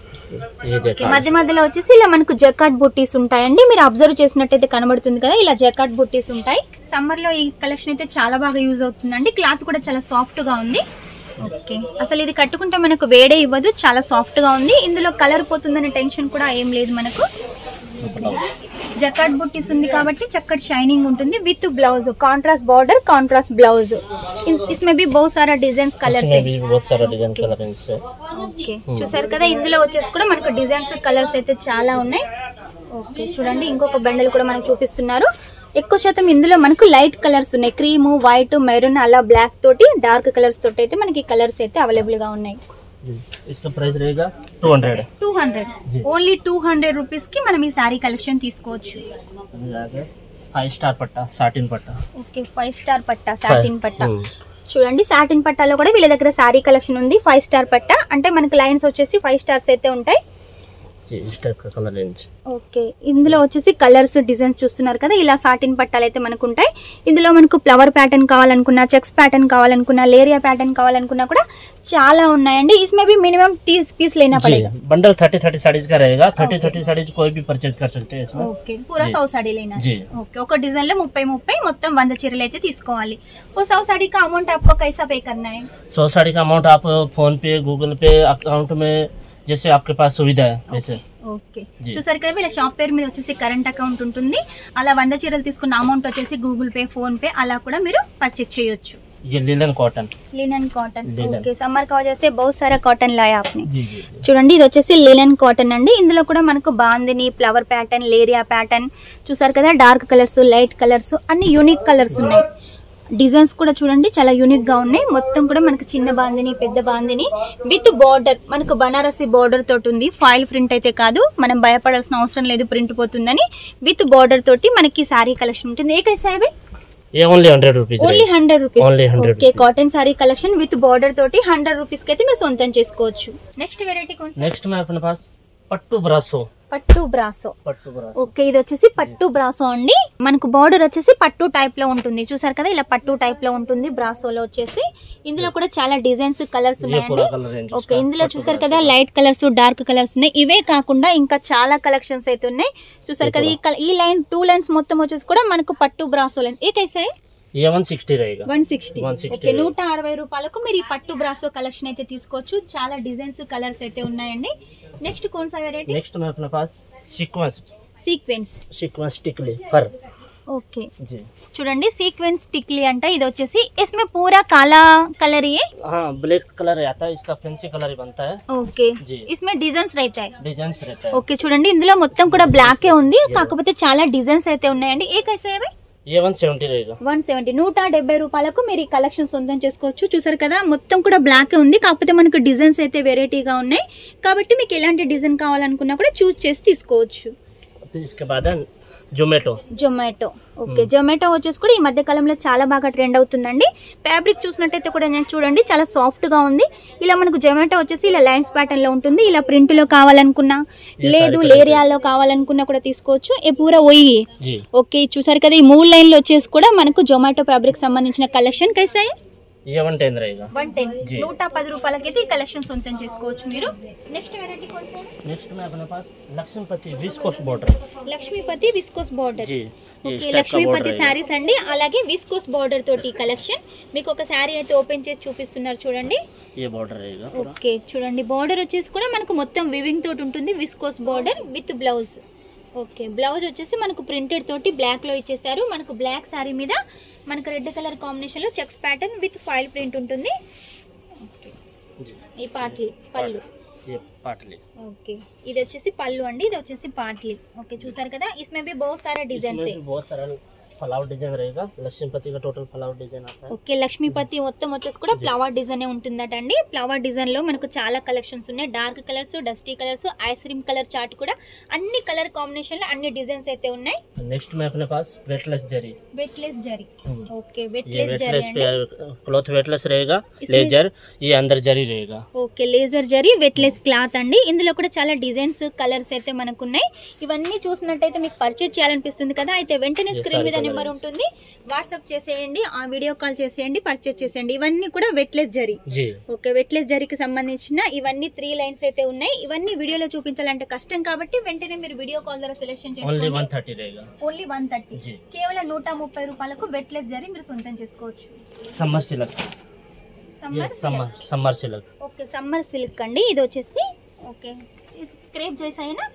ये ఓకే, जैकार्ड మధ్య మధ్యలో వచ్చేసి ఇలా మనకు జకాట్ బుట్టీస్ ఉంటాయండి మీరు అబ్జర్వ్ చేసినట్టయితే కనబడుతుంది కదా ఇలా జకాట్ బుట్టీస్ ఉంటాయి సమ్మర్ లో ఈ కలెక్షన్ అయితే చాలా బాగా యూజ్ అవుతుందండి క్లాత్ కూడా చాలా సాఫ్ట్ గా ఉంది ఓకే అసలు ఇది కట్టుకుంటే మనకు వేడే ఇవ్వదు చాలా సాఫ్ట్ గా ఉంది ఇందులో కలర్ పోతుందనే టెన్షన్ కూడా ఏం లేదు మనకు జకాట్ బుట్టీస్ ఉంది కాబట్టి చక్కటి షైనింగ్ ఉంటుంది with blouse contrast border contrast blouse इसमें भी बहुत सारा डिजाइन कलर्स इसमें भी बहुत सारा डिजाइन कलर रेंज है ఓకే చూసారు కదా ఇందులో వచ్చేసి కూడా మనకు డిజైన్స్ కలర్స్ అయితే చాలా ఉన్నాయి ఓకే చూడండి ఇంకొక బండల్ కూడా మనకు చూపిస్తున్నారు ఎక్కువ శాతం ఇందులో మనకు లైట్ కలర్స్ ఉన్నాయి క్రీమ్ వైట్ మెరూన్ అలా బ్లాక్ తోటి డార్క్ కలర్స్ తోటి అయితే మనకి కలర్స్ అయితే అవైలబుల్ గా ఉన్నాయి जी इसका प्राइस रहेगा टू हंड्रेड టూ హండ్రెడ్ జీ. ఓన్లీ టూ హండ్రెడ్ రూపీస్ కి మనం ఈ శారీ కలెక్షన్ తీసుకోవచ్చు आगे फाइव स्टार पट्टा साटिन पट्टा ఓకే ఫైవ్ స్టార్ పట్టా సాటిన్ పట్టా हम्म, చూడండి సాటిన్ పట్టాలో కూడా వీళ్ళ దగ్గర శారీ కలెక్షన్ ఉంది ఫైవ్ స్టార్ పట్టా అంటే మనకు లైన్స్ వచ్చేసి ఫైవ్ స్టార్స్ అయితే ఉంటాయి जी इस टाइप का कलर रेंज ఓకే ఇందులో వచ్చేసి కలర్స్ డిజైన్స్ చూస్తున్నారు కదా ఇలా సాటిన్ పట్టాలు అయితే మనకు ఉంటాయి ఇందులో మనకు ఫ్లవర్ ప్యాటర్న్ కావాలనుకున్నా చెక్స్ ప్యాటర్న్ కావాలనుకున్నా లేరియా ప్యాటర్న్ కావాలనుకున్నా కూడా చాలా ఉన్నాయండి इसमें भी मिनिमम तीस पीस लेना जी पड़ेगा बंडल थर्टी थर्टी साड़ीज का रहेगा थर्टी थर्टी साड़ीज कोई भी परचेज कर सकते हैं इसमें ఓకే పూరా जी. సౌ సాడీ లేనా जी ఓకే ఒక డిజైన్ లో ముప్పై ముప్పై మొత్తం వంద చీరలు అయితే తీసుకోవాలి ఓ సౌ సాడీ का अमाउंट आपको कैसा पे करना है सौ साड़ी का अमाउंट आप फोन पे गूगल पे अकाउंट में जैसे आपके पास सुविधा है वैसे ఓకే జీ. చూసారు కదా వీళ్ళ షాప్ పేరు మీద వచ్చేసి కరెంట్ అకౌంట్ ఉంటుంది అలా వంద చీరలు తీసుకున్న అమౌంట్ వచ్చేసి గూగుల్ పే ఫోన్ పే అలా కూడా మీరు పర్చేज చేయొచ్చు ये linen cotton linen cotton Linen. Okay summer का वजह से बहुत सारा कॉटन लाया आपने जी जी जी। చూడండి ఇది వచ్చేసి లినన్ కాటన్ అండి ఇందులో కూడా మనకు bandhani flower pattern leheriya pattern చూసారు కదా డార్క్ కలర్స్ లైట్ కలర్స్ అన్ని యూనిక్ కలర్స్ ఉన్నాయి డిజైన్స్ కూడా చూడండి చాలా యూనిక్ గా ఉన్నాయి మొత్తం కూడా మనకు చిన్న బాందిని పెద్ద బాందిని విత్ బార్డర్ మనకు బనారసి బార్డర్ తోటి ఉంది ఫాయిల్ ప్రింట్ అయితే కాదు మనం భయపడాల్సిన అవసరం లేదు ప్రింట్ పోతుందని విత్ బార్డర్ తోటి మనకి శారీ కలెక్షన్ ఉంటుంది ఏ కైసా है भाई? ये only hundred rupees only hundred rupees Only 100 okay cotton sari collection with border తోటి హండ్రెడ్ రూపీస్ కి అయితే మీరు సొంతం చేసుకోవచ్చు నెక్స్ట్ వెరైటీ కొంచెం नेक्स्ट में अपने पास पट्टू ब्रासो పట్టు బ్రాసో पट्टू ब्रासो ఓకే ఇది వచ్చేసి పట్టు బ్రాసో అండి మనకు బార్డర్ వచ్చేసి పట్టు టైప్ లో ఉంటుంది చూసారు కదా ఇలా పట్టు టైప్ లో ఉంటుంది బ్రాసోలో వచ్చేసి ఇందులో కూడా చాలా డిజైన్స్ కలర్స్ ये ఉన్నాయండి पूरा कलर रेंज ఓకే ఇందులో చూసారు కదా లైట్ కలర్స్ డార్క్ కలర్స్ ఉన్నాయి ఇవే కాకుండా ఇంకా చాలా కలెక్షన్స్ అయితే ఉన్నాయి చూసారు కదా ఈ కల- ఈ లైన్ టూ లైన్స్ మొత్తం వచ్చేసి కూడా మనకు పట్టు బ్రాసో లైన్ ఏ కైసా ये वन सिक्सटी रहेगा వన్ సిక్స్టీ 160 ఓకే నూట అరవై రూపాయలకు మీరు ఈ పట్టు బ్రాసో కలెక్షన్ అయితే తీసుకోవచ్చు చాలా డిజైన్స్ కలర్స్ అయితే ఉన్నాయండి నెక్స్ట్ కోన్సా వెరైటీ नेक्स्ट में अपने पास सीक्वेंस సీక్వెన్స్ सीक्वेंस टिकली फर ఓకే जी చూడండి సీక్వెన్స్ టిక్లీ అంట ఇది వచ్చేసి इसमें पूरा काला कलर ही है हाँ ब्लैक कलर आता है इसका फैंसी कलर ही बनता है ఓకే जी। इसमें డిజైన్స్ रहता है डिजाइन रहता है ఓకే చూడండి ఇందులో మొత్తం కూడా బ్లాకే ఉంది కాకపోతే చాలా డిజైన్స్ అయితే ఉన్నాయండి ఏ కైసా ये वन सेवेंटी रहेगा వన్ సెవెంటీ నూట డెబ్బై రూపాయలకు మీరు ఈ కలెక్షన్ సొంతం చేసుకోవచ్చు చూసారు కదా మొత్తం కూడా బ్లాక్ ఉంది కాకపోతే మనకు డిజైన్స్ అయితే వెరైటీగా ఉన్నాయి కాబట్టి మీకు ఎలాంటి డిజైన్ కావాలనుకున్నా కూడా చూస్ చేసి తీసుకోవచ్చు फिर इसके बाद है जोमेटो జొమాటో ఓకే జొమాటో వచ్చేసి కూడా ఈ మధ్య కాలంలో చాలా బాగా ట్రెండ్ అవుతుందండి ఫ్యాబ్రిక్ చూసినట్టయితే కూడా నేను చూడండి చాలా సాఫ్ట్ గా ఉంది ఇలా మనకు జొమాటో వచ్చేసి ఇలా లైన్స్ ప్యాటర్న్ లో ఉంటుంది ఇలా ప్రింట్ లో కావాలనుకున్నా లేదు లేరియాలో కావాలనుకున్నా కూడా తీసుకోవచ్చు ఏ పూరా ఒయ్యి जी ఓకే చూసారు కదా ఈ మూడు లైన్లు వచ్చేసి కూడా మనకు జొమాటో ఫ్యాబ్రిక్ సంబంధించిన కలెక్షన్ కైసాయి ये वन टेन रहेगा వన్ టెన్ జీ. నూట పది రూపాయలకైతే ఈ కలెక్షన్ సొంతం చేసుకోవచ్చు మీరు నెక్స్ట్ వెరైటీ కొంచెం नेक्स्ट में अपने पास Lakshmipati viscose border Lakshmipati viscose border जी ये इस ఓకే टाइप का లక్ష్మీపతి बॉर्डर रहेगा శారీస్ అండి అలాగే విస్కోస్ బార్డర్ తోటి కలెక్షన్ మీకు ఒక శారీ అయితే ఓపెన్ చేసి చూపిస్తున్నారు చూడండి ये बॉर्डर रहेगा पूरा ఓకే చూడండి బార్డర్ వచ్చేసి కూడా మనకు మొత్తం వివింగ్ తోటి ఉంటుంది viscose border with blouse okay blouse వచ్చేసి మనకు ప్రింటెడ్ తోటి బ్లాక్ లో ఇచ్చేసారు మనకు బ్లాక్ శారీ మీద మనకు రెడ్ కలర్ కాంబినేషన్ లో checks pattern with foil print ఉంటుంది ఓకే. जी ఈ పాట్లీ పళ్ళు ये पाटली ఓకే ఇది వచ్చేసి పళ్ళు అండి ఇది వచ్చేసి పాట్లీ ఓకే చూసారు కదా ఇస్మే भी बहुत सारा डिजाइन इसमें है भी बहुत सारा फ्लावर डिजाइन रहेगा लक्ष्मीपति का टोटल फ्लावर डिजाइन आता है ఓకే లక్ష్మీపతి మొత్తం వచ్చేసి కూడా ఫ్లవర్ డిజైన్ ఉంటుందట అండి ఫ్లవర్ డిజైన్ లో మనకు చాలా కలెక్షన్స్ ఉన్నాయి dark colours dusty colours ice cream colour chart కూడా అన్ని కలర్ కాంబినేషన్ లో అన్ని డిజైన్స్ అయితే ఉన్నాయి नेक्स्ट में अपने पास वेटलेस जरी వెట్లెస్ జరీ हम्म। ఓకే ये వెట్లెస్ జరీ वेटलेस అండి क्लॉथ वेटलेस रहेगा इसमें- लेजर ये अंदर जरी रहेगा okay laser zari weightless cloth అండి ఇందులో కూడా చాలా డిజైన్స్ కలర్స్ అయితే మనకు ఉన్నాయి ఇవన్నీ చూసినట్టయితే మీకు పర్చేజ్ చేయాలనిపిస్తుంది కదా అయితే వెంటనే Yes, స్క్రీన్ మీద sorry, నెంబర్ colours. ఉంటుంది వాట్సాప్ చేసేయండి ఆ వీడియో కాల్ చేసేయండి పర్చేజ్ చేసేయండి ఇవన్నీ కూడా వెట్లెస్ జరీ जी ఓకే వెట్లెస్ జరీకి సంబంధించిన ఇవన్నీ త్రీ లైన్స్ అయితే ఉన్నాయి ఇవన్నీ వీడియోలో చూపించాలంటే కష్టం కాబట్టి వెంటనే మీరు వీడియో కాల్ ద్వారా సెలెక్షన్ ओनली చేసుకోండి वन थर्टी रहेगा ఓన్లీ వన్ థర్టీ జీ. కేవలం నూట ముప్పై రూపాయలకు వెట్లెస్ జరీ మీరు సొంతం చేసుకోవచ్చు समर सिल्क ये summer summer summer silk okay summer silk అండి ఇది వచ్చేసి ఓకే క్రేప్ జైసా అయినా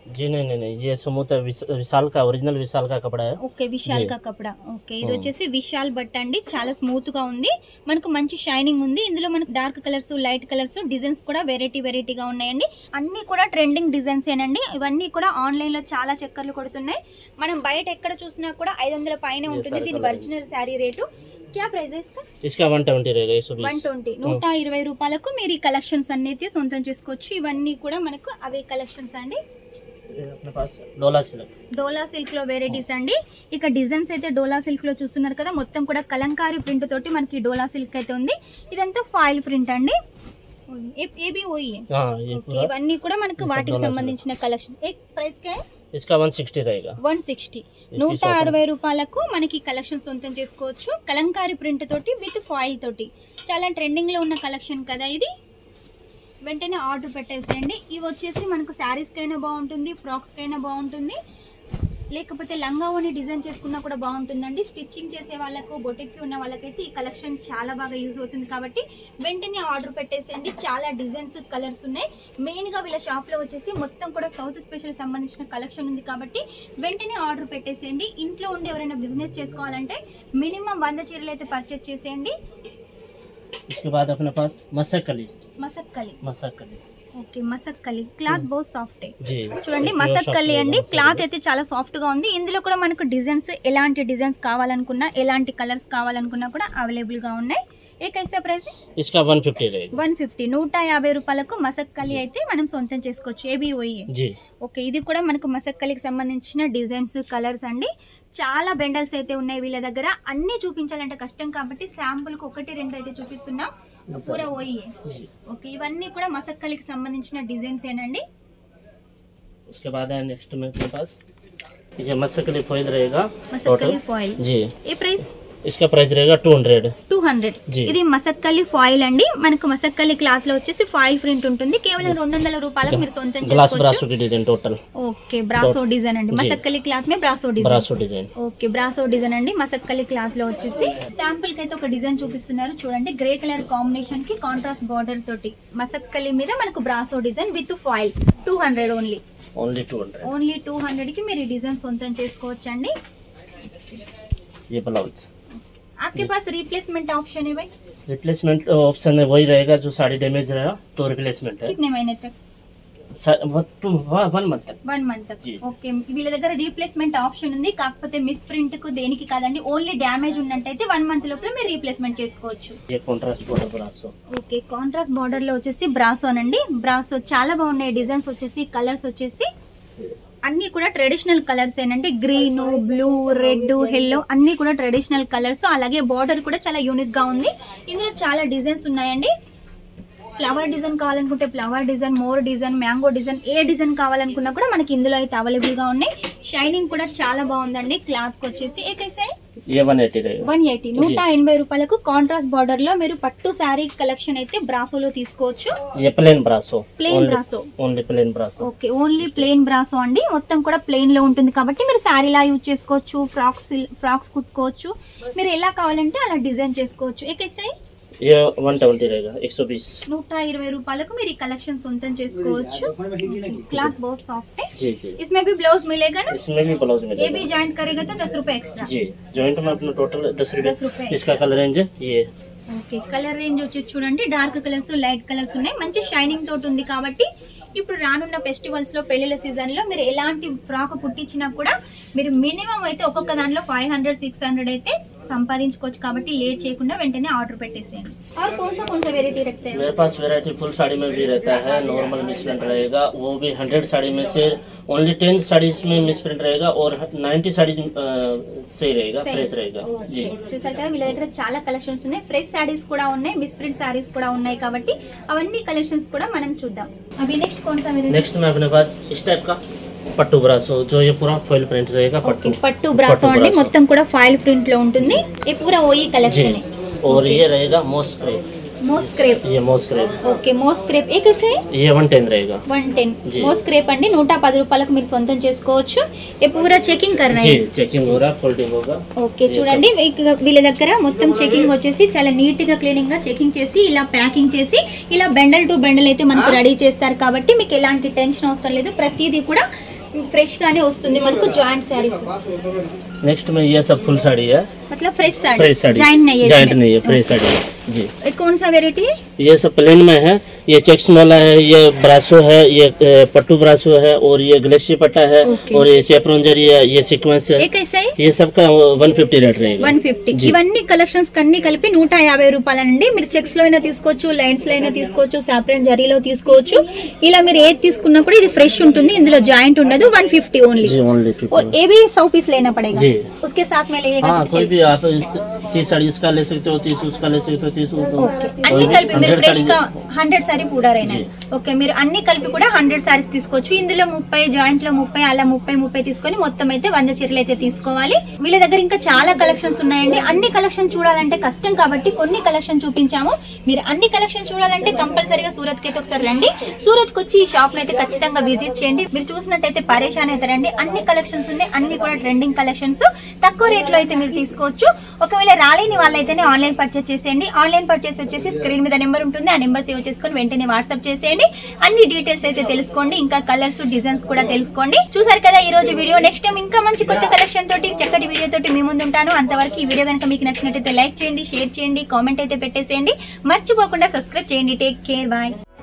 जी नहीं नहीं नहीं ये सुमूत है विश- विशाल का ओरिजिनल विशाल का कपड़ा है ఓకే విశాల్ కా కపడా ఓకే ఇది వచ్చేసి విశాల్ బట్ట అండి చాలా స్మూత్ గా ఉంది మనకు మంచి షైనింగ్ ఉంది ఇందులో మనకు dark colours light colours designs కూడా వెరైటీ వెరైటీగా ఉన్నాయండి అన్ని కూడా ట్రెండింగ్ డిజైన్స్ ఏనండి ఇవన్నీ కూడా ఆన్లైన్ లో చాలా చక్కర్లు కొడుతున్నాయి మనం బయట ఎక్కడ చూసినా కూడా ఐదు వందల పైన ఉంటుంది దీని ఒరిజినల్ శారీ రేటు క్యా ప్రైస్ ఇస్కా इसका वन ट्वेंटी रहेगा एक सौ వన్ बीस ట్వంటీ నూట ఇరవై రూపాయలకు మీరు ఈ కలెక్షన్స్ అన్ని అయితే సొంతం చేసుకోవచ్చు ఇవన్నీ కూడా మనకు అవే కలెక్షన్స్ అండి अपने पास डोला सिल्क డోలా సిల్క్ లో వెరైటీస్ అండి ఇక డిజైన్స్ అయితే డోలా సిల్క్ లో చూస్తున్నారు కదా మొత్తం కూడా కలంకారీ ప్రింట్ తోటి మనకి డోలా సిల్క్ అయితే ఉంది ఇదంతా ఫాయిల్ ప్రింట్ అండి ఏ- ఏబి ఓయి हाँ ये ఓకే पूरा ఇవన్నీ కూడా మనకు ఇది వాటికి డోలా సంబంధించిన కలెక్షన్ ఏ ప్రైస్ కే इसका वन सिक्सटी रहेगा వన్ సిక్స్టీ నూట అరవై రూపాయలకు మనకి కలెక్షన్ సొంతం చేసుకోవచ్చు కలంకారీ ప్రింట్ తోటి విత్ ఫాయిల్ తోటి చాలా ట్రెండింగ్ లో ఉన్న కలెక్షన్ కదా ఇది వెంటనే ఆర్డర్ పెట్టేసేయండి ఇవి వచ్చేసి మనకు శారీస్కి అయినా బాగుంటుంది ఫ్రాక్స్కి అయినా బాగుంటుంది లేకపోతే లంగా ఓని డిజైన్ చేసుకున్నా కూడా బాగుంటుందండి స్టిచ్చింగ్ చేసే వాళ్ళకు బొటిక్కి ఉన్న వాళ్ళకైతే ఈ కలెక్షన్ చాలా బాగా యూజ్ అవుతుంది కాబట్టి వెంటనే ఆర్డర్ పెట్టేసేయండి చాలా డిజైన్స్ కలర్స్ ఉన్నాయి మెయిన్గా వీళ్ళ షాప్లో వచ్చేసి మొత్తం కూడా సౌత్ స్పెషల్ సంబంధించిన కలెక్షన్ ఉంది కాబట్టి వెంటనే ఆర్డర్ పెట్టేసేయండి ఇంట్లో ఉండి ఎవరైనా బిజినెస్ చేసుకోవాలంటే మినిమం వంద చీరలు అయితే పర్చేస్ చేసేయండి इसके बाद अपने पास मसक कली మసక్ కలి मसक कली ఓకే మసక్ కలి క్లాత్ बहुत సాఫ్ట్ जी చూడండి ये మసక్ shop కలి रहेगा, అండి मसक క్లాత్ कली। అయితే చాలా సాఫ్ట్ గా ఉంది ఇందులో కూడా మనకు డిజైన్స్ ఎలాంటి డిజైన్స్ కావాలనుకున్నా ఎలాంటి కలర్స్ కావాలనుకున్నా కూడా అవైలబుల్ గా ఉన్నాయి ఏ కైసా ప్రైస్ इसका वन फिफ्टी रहेगा వన్ ఫిఫ్టీ నూట యాభై రూపాయలకు మసక్ కలి అయితే మనం సొంతం చేసుకోవచ్చు ఏబి ఓయి जी ఓకే ఇది కూడా మనకు మసక్ కలికి సంబంధించిన డిజైన్స్ కలర్స్ అండి చాలా బెండల్స్ అయితే ఉన్నాయి వీళ్ళ దగ్గర అన్ని చూపించాలంటే కష్టం కాబట్టి శాంపుల్కి ఒకటి రెండు అయితే చూపిస్తున్నాం పూరా ఓయి जी ఓకే ఇవన్నీ కూడా మసక్ కలికి సంబంధించిన డిజైన్స్ ఏనండి उसके बाद है नेक्स्ट में अपने पास ये मसक कली फॉइल रहेगा మసక్ కలి ఫాయిల్ जी ఏ ప్రైస్ इसका प्राइस रहेगा टू हंड्रेड టూ హండ్రెడ్ జీ. ఇది మసక్కల్లి ఫాయిల్ అండి మనకు మసక్కల్లి క్లాత్ లో వచ్చేసి ఫాయిల్ ప్రింట్ ఉంటుంది కేవలం రెండు వందల రూపాయలకు మీరు సొంతం ग्लास చేసుకోవచ్చు ब्रासो की design total okay brasso design అండి జీ. మసక్కల్లి క్లాత్ మే brasso design brasso design okay brasso design అండి మసక్కల్లి క్లాత్ లో వచ్చేసి శాంపుల్ కి అయితే ఒక డిజైన్ చూపిస్తున్నారు చూడండి గ్రే కలర్ కాంబినేషన్ కి కాంట్రాస్ట్ బార్డర్ తోటి మసక్కల్లి మీద మనకు brasso design with foil two hundred only only two hundred only two hundred కి మీరు ఈ డిజైన్ సొంతం చేసుకోవచ్చు అండి ये ब्लाउज आपके पास रिप्लेसमेंट ऑप्शन है भाई रिप्लेसमेंट ऑप्शन है वही रहेगा जो साड़ी डैमेज रहेगा तो रिप्लेसमेंट है कितने महीने तक वन मंथ तक వన్ మంత్ జీ. ఓకే వీళ్ళ దగ్గర రీప్లేస్మెంట్ ఆప్షన్ ఉంది కాకపోతే మిస్ ప్రింట్ కు దేనికి కాదండి ఓన్లీ డ్యామేజ్ ఉన్నట్టయితే వన్ మంత్ లోపల మీరు రీప్లేస్మెంట్ చేసుకోవచ్చు ये contrast border brasso okay contrast border లో వచ్చేసి బ్రాసో అండి బ్రాసో చాలా బాగున్నాయి డిజైన్స్ వచ్చేసి కలర్స్ వచ్చేసి అన్ని కూడా ట్రెడిషనల్ కలర్స్ ఏనండి గ్రీన్ బ్లూ రెడ్ ఎల్లో అన్ని కూడా ట్రెడిషనల్ కలర్స్ అలాగే బార్డర్ కూడా చాలా యూనిక్ గా ఉంది ఇందులో చాలా డిజైన్స్ ఉన్నాయండి ఫ్లవర్ డిజైన్ కావాలనుకుంటే flower design more design mango design ఏ డిజైన్ కావాలనుకున్నా కూడా మనకి ఇందులో అయితే అవైలబుల్ గా ఉన్నాయి షైనింగ్ కూడా చాలా బాగుందండి క్లాత్ కి వచ్చేసి ఏకైతే ये वन एटी रहेगा వన్ ఎయిటీ నూట ఎనభై రూపాయలకు కాంట్రాస్ట్ బార్డర్ లో మీరు పట్టు శారీ కలెక్షన్ అయితే బ్రాసోలో తీసుకోవచ్చు ये plain brasso Plain brasso. Only plain brasso okay only plain brasso అండి మొత్తం కూడా ప్లెయిన్ లో ఉంటుంది కాబట్టి మీరు శారీలా యూజ్ చేసుకోవచ్చు ఫ్రాక్స్ ఫ్రాక్స్ కుట్టుకోవచ్చు మీరు ఎలా కావాలంటే అలా డిజైన్ చేసుకోవచ్చు ఏకైసాయి ये वन ट्वेंटी रहेगा एक सौ बीस నూట ఇరవై రూపాయలకు మీరు ఈ కలెక్షన్ సొంతం చేసుకోవచ్చు క్లాత్ बहुत सॉफ्ट है जी जी इसमें भी ब्लाउज मिलेगा ना इसमें भी ब्लाउज ये मिलेगा भी ज्वाइंट करेगा तो दस रुपए एक्स्ट्रा जी जॉइंट में अपना टोटल दस दस रुपए। रुपये इसका कलर रेंज है ये ఓకే కలర్ రేంజ్ వచ్చి చూడండి డార్క్ కలర్స్ లైట్ కలర్స్ ఉన్నాయి మంచి షైనింగ్ తోటి ఉంది కాబట్టి ఇప్పుడు రానున్న ఫెస్టివల్స్ లో పెళ్లిళ్ళ సీజన్ లో మీరు ఎలాంటి ఫ్రాక్ కుట్టించినా కూడా మీరు మినిమం అయితే ఒక్కొక్క దాంట్లో ఫైవ్ హండ్రెడ్ సిక్స్ హండ్రెడ్ అయితే సంపాదించుకోవచ్చు కాబట్టి లేట్ చేయకుండా వెంటనే ఆర్డర్ పెట్టేసేయండి और कौन सा कौन सा वेरायटी रखते हैं मेरे पास वैरायटी फुल साड़ी में भी रहता है नॉर्मल मिस प्रिंट रहेगा वो भी हंड्रेड साड़ी में से ओनली टेन साड़ीज में मिस प्रिंट रहेगा और नाइन्टी साड़ी सही रहेगा फ्रेश रहेगा जी ఓకే చూసారు కదా వీళ్ళ దగ్గర చాలా కలెక్షన్స్ ఉన్నాయి ఫ్రెష్ శారీస్ కూడా ఉన్నాయి మిస్ ప్రింట్ శారీస్ కూడా ఉన్నాయి కాబట్టి అవన్నీ కలెక్షన్స్ కూడా మనం చూద్దాం అవి నెక్స్ట్ कौन सा वेरायटी नेक्स्ट में अपने पास इस टाइप का पट्टू ब्रासो जो ये पूरा फॉइल प्रिंट रहेगा ఓకే पट्टू పట్టు బ్రాసో పట్టు అండి బ్రాసో. మొత్తం కూడా ఫాయిల్ ప్రింట్ లో ఉంటుంది ఈ పూరా ఓయి जी కలెక్షన్ और ये रहेगा मोस्क्रे మోస్ క్రేప్ ये moss crepe okay moss crepe ఏ कैसे है ये वन टेन रहेगा వన్ టెన్ జీ. మోస్ క్రేప్ అండి నూట పది రూపాయలకు మీరు సొంతం చేసుకోవచ్చు ఏ పూరా చెకింగ్ కర్ जी चेकिंग हो रहा है फोल्डिंग होगा ఓకే చూడండి వీక్- వీళ్ళ దగ్గర మొత్తం చెకింగ్ వచ్చేసి చాలా నీట్ గా క్లీనింగ్ గా చెకింగ్ చేసి ఇలా ప్యాకింగ్ చేసి ఇలా బెండల్ టు బెండల్ అయితే మనకు రెడీ చేస్తారు కాబట్టి మీకు ఎలాంటి టెన్షన్ అవసరం లేదు ప్రతిదీ కూడా ఫ్రెష్ గానే వస్తుంది మనకు జాయింట్ శారీస్ नेक्स्ट में ये सब फुल साड़ी है मतलब fresh sari fresh sari joint नहीं है जॉइंट इसमें। नहीं है फ्रेश साड़ी है जी ये कौन सा वेरायटी है ये सब प्लेन में है ये चेक्स वाला है ये ब्रासो है ये अ, पट्टू ब्रासो है और ये गलेक्सी पट्टा है Okay. और ये सेप्रोन जरी है ये सीक्वेंस है ये कैसा है ये सब का वन फिफ्टी रेट रहेगा వన్ ఫిఫ్టీ जी। ఇవన్నీ కలెక్షన్స్ అన్ని కలిపి నూట యాభై రూపాయలండి మీరు చెక్స్ లో అయినా తీసుకోవచ్చు లైన్స్ లో అయినా తీసుకోవచ్చు సాప్రెన్ జరీలో తీసుకోవచ్చు ఇలా మీరు ఏది తీసుకున్నా కూడా ఇది ఫ్రెష్ ఉంటుంది ఇందులో జాయింట్ ఉండదు వన్ ఫిఫ్టీ ఓన్లీ जी ओनली और फिफ्टी ये भी सौ पीस लेना पड़ेगा जी। उसके साथ में लेगा हाँ तो कोई चल- भी आप तीस साड़ी इसका ले सकते हो तीस उसका ले सकते हो तीस उसका ఓకే कोई అన్ని भी కలిపి మీరు 100 ఫ్రెష్ साड़ी- గా హండ్రెడ్ సారీ పూడారైనా జీ. ఓకే మీరు అన్ని కలిపి కూడా హండ్రెడ్ సారీస్ తీసుకోవచ్చు ఇందులో ముప్పై జాయింట్ లో ముప్పై అలా ముప్పై ముప్పై తీసుకొని మొత్తం అయితే వంద చీరలు అయితే తీసుకోవాలి వీళ్ళ దగ్గర ఇంకా చాలా కలెక్షన్స్ ఉన్నాయండి అన్ని కలెక్షన్ చూడాలంటే కష్టం కాబట్టి కొన్ని కలెక్షన్ చూపించాము మీరు అన్ని కలెక్షన్ చూడాలంటే కంపల్సరీగా సూరత్ కి అయితే ఒకసారి రండి సూరత్ కి వచ్చి ఈ షాప్ అయితే ఖచ్చితంగా విజిట్ చేయండి మీరు చూసినట్టయితే పరేషాన్ అవుతారండి అన్ని కలెక్షన్స్ ఉన్నాయి అన్ని కూడా ట్రెండింగ్ కలెక్షన్స్ తక్కువ రేట్ లో అయితే మీరు తీసుకోవచ్చు ఒకవేళ రాలేని వాళ్ళైతేనే ఆన్లైన్ పర్చేస్ చేసేయండి ఆన్లైన్ పర్చేస్ వచ్చేసి స్క్రీన్ మీద నెంబర్ ఉంటుంది ఆ నెంబర్ సేవ్ చేసుకొని వెంటనే వాట్సాప్ చేసేయండి అన్ని డీటెయిల్స్ అయితే తెలుసుకోండి ఇంకా కలర్స్ డిజైన్స్ కూడా తెలుసుకోండి చూసారు కదా ఈ రోజు వీడియో నెక్స్ట్ టైం ఇంకా మంచి కొత్త కలెక్షన్ తోటి చక్కటి వీడియో తోటి మీ ముందు ఉంటాను అంతవరకు ఈ వీడియో కనుక మీకు నచ్చినట్టయితే లైక్ చేయండి షేర్ చేయండి కామెంట్ అయితే పెట్టేసేయండి మర్చిపోకుండా సబ్స్క్రైబ్ చేయండి టేక్ కేర్ బాయ్